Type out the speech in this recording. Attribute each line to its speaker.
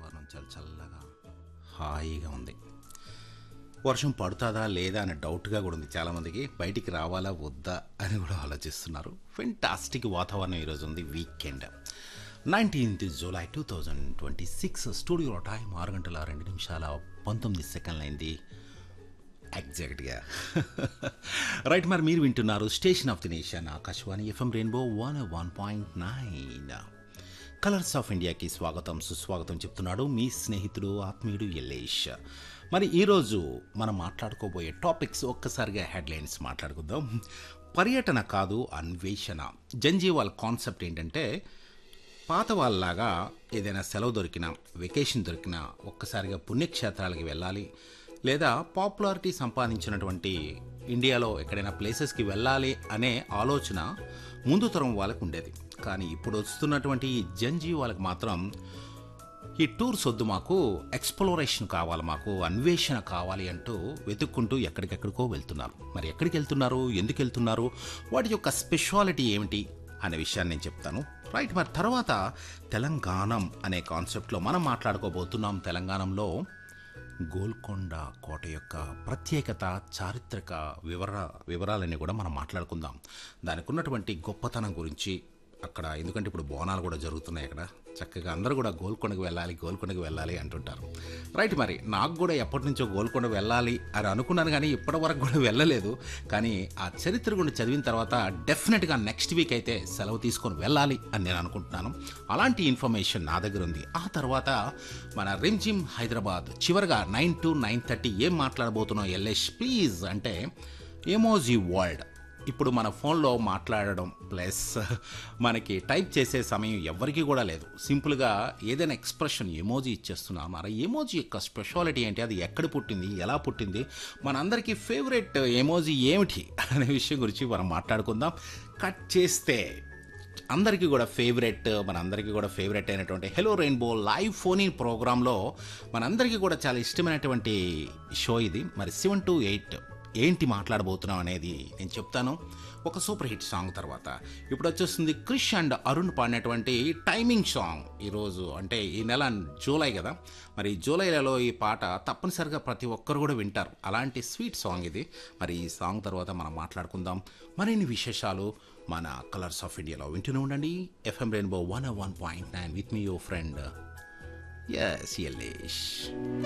Speaker 1: వాతావరణం చాలా చల్లగా హాయిగా ఉంది వర్షం పడుతుందా లేదా అనే డౌట్గా కూడా ఉంది చాలామందికి బయటికి రావాలా వద్దా అని కూడా ఆలోచిస్తున్నారు ఫెంటాస్టిక్ వాతావరణం ఈరోజు ఉంది weekend nineteenth July two thousand twenty six స్టూడియోలో టైం ఆరు గంటల రెండు నిమిషాల పంతొమ్మిది సెకండ్లు అయింది ఎగ్జాక్ట్గా రైట్ మరి మీరు వింటున్నారు station of the nation Akashvani FM rainbow one one point nine colours of ఇండియాకి స్వాగతం సుస్వాగతం చెప్తున్నాడు మీ స్నేహితుడు ఆత్మీయుడు యల్లేష్ మరి ఈరోజు మనం మాట్లాడుకోబోయే టాపిక్స్ ఒక్కసారిగా హెడ్లైన్స్ మాట్లాడుకుందాం పర్యటన కాదు అన్వేషణ జంజీవాల్ కాన్సెప్ట్ ఏంటంటే పాత వాళ్ళలాగా ఏదైనా సెలవు దొరికినా వెకేషన్ దొరికినా ఒక్కసారిగా పుణ్యక్షేత్రాలకి వెళ్ళాలి లేదా పాపులారిటీ సంపాదించినటువంటి ఇండియాలో ఎక్కడైనా ప్లేసెస్కి వెళ్ళాలి అనే ఆలోచన ముందు తరం వాళ్ళకు ఉండేది కానీ ఇప్పుడు వస్తున్నటువంటి ఈ జంజీ వాళ్ళకి మాత్రం ఈ టూర్స్ వద్దు మాకు ఎక్స్ప్లోరేషన్ కావాలి మాకు అన్వేషణ కావాలి అంటూ వెతుక్కుంటూ ఎక్కడికెక్కడికో వెళ్తున్నారు మరి ఎక్కడికి వెళ్తున్నారు ఎందుకు వెళ్తున్నారు వాటి యొక్క స్పెషాలిటీ ఏమిటి అనే విషయాన్ని నేను చెప్తాను రైట్ మరి తర్వాత తెలంగాణం అనే కాన్సెప్ట్లో మనం మాట్లాడుకోబోతున్నాం తెలంగాణలో గోల్కొండ కోట యొక్క ప్రత్యేకత చారిత్రక వివర వివరాలన్నీ కూడా మనం మాట్లాడుకుందాం దానికి ఉన్నటువంటి గొప్పతనం గురించి అక్కడ ఎందుకంటే ఇప్పుడు బోనాలు కూడా జరుగుతున్నాయి అక్కడ చక్కగా అందరూ కూడా గోల్కొండకు వెళ్ళాలి గోల్కొండకు వెళ్ళాలి అంటుంటారు రైట్ మరి నాకు కూడా ఎప్పటి నుంచో గోల్కొండ వెళ్ళాలి అని అనుకున్నాను కానీ ఇప్పటి వరకు కూడా వెళ్ళలేదు కానీ ఆ చరిత్ర గురించి చదివిన తర్వాత డెఫినెట్గా నెక్స్ట్ వీక్ అయితే సెలవు తీసుకొని వెళ్ళాలి అని నేను అనుకుంటున్నాను అలాంటి ఇన్ఫర్మేషన్ నా దగ్గర ఉంది ఆ తర్వాత మన రిమ్జిమ్ హైదరాబాద్ చివరిగా నైన్ టు నైన్ థర్టీ ఏం మాట్లాడబోతున్నాం ఎల్ఎస్ ప్లీజ్ అంటే ఎమోజీ వరల్డ్ ఇప్పుడు మన ఫోన్లో మాట్లాడడం ప్లస్ మనకి టైప్ చేసే సమయం ఎవరికీ కూడా లేదు సింపుల్గా ఏదైనా ఎక్స్ప్రెషన్ ఎమోజీ ఇచ్చేస్తున్నాం మరి ఎమోజీ యొక్క స్పెషాలిటీ ఏంటి అది ఎక్కడ పుట్టింది ఎలా పుట్టింది మనందరికీ ఫేవరెట్ ఎమోజీ ఏమిటి అనే విషయం గురించి మనం మాట్లాడుకుందాం కట్ చేస్తే అందరికీ కూడా ఫేవరెట్ మనందరికీ కూడా ఫేవరెట్ అయినటువంటి hello rainbow live phone in ప్రోగ్రాంలో మనందరికీ కూడా చాలా ఇష్టమైనటువంటి షో ఇది మరి సెవెన్ టు ఎయిట్ ఏంటి మాట్లాడబోతున్నాం అనేది నేను చెప్తాను ఒక సూపర్ హిట్ సాంగ్ తర్వాత ఇప్పుడు వచ్చేస్తుంది క్రిష్ అండ్ అరుణ్ పాడినటువంటి టైమింగ్ సాంగ్ ఈరోజు అంటే ఈ నెల జూలై కదా మరి జూలైలలో ఈ పాట తప్పనిసరిగా ప్రతి ఒక్కరు కూడా వింటారు అలాంటి స్వీట్ సాంగ్ ఇది మరి ఈ సాంగ్ తర్వాత మనం మాట్లాడుకుందాం మరిన్ని విశేషాలు మన కలర్స్ ఆఫ్ ఇండియాలో వింటూనే ఉండండి FM rainbow one one point nine with me your friend S Yellesh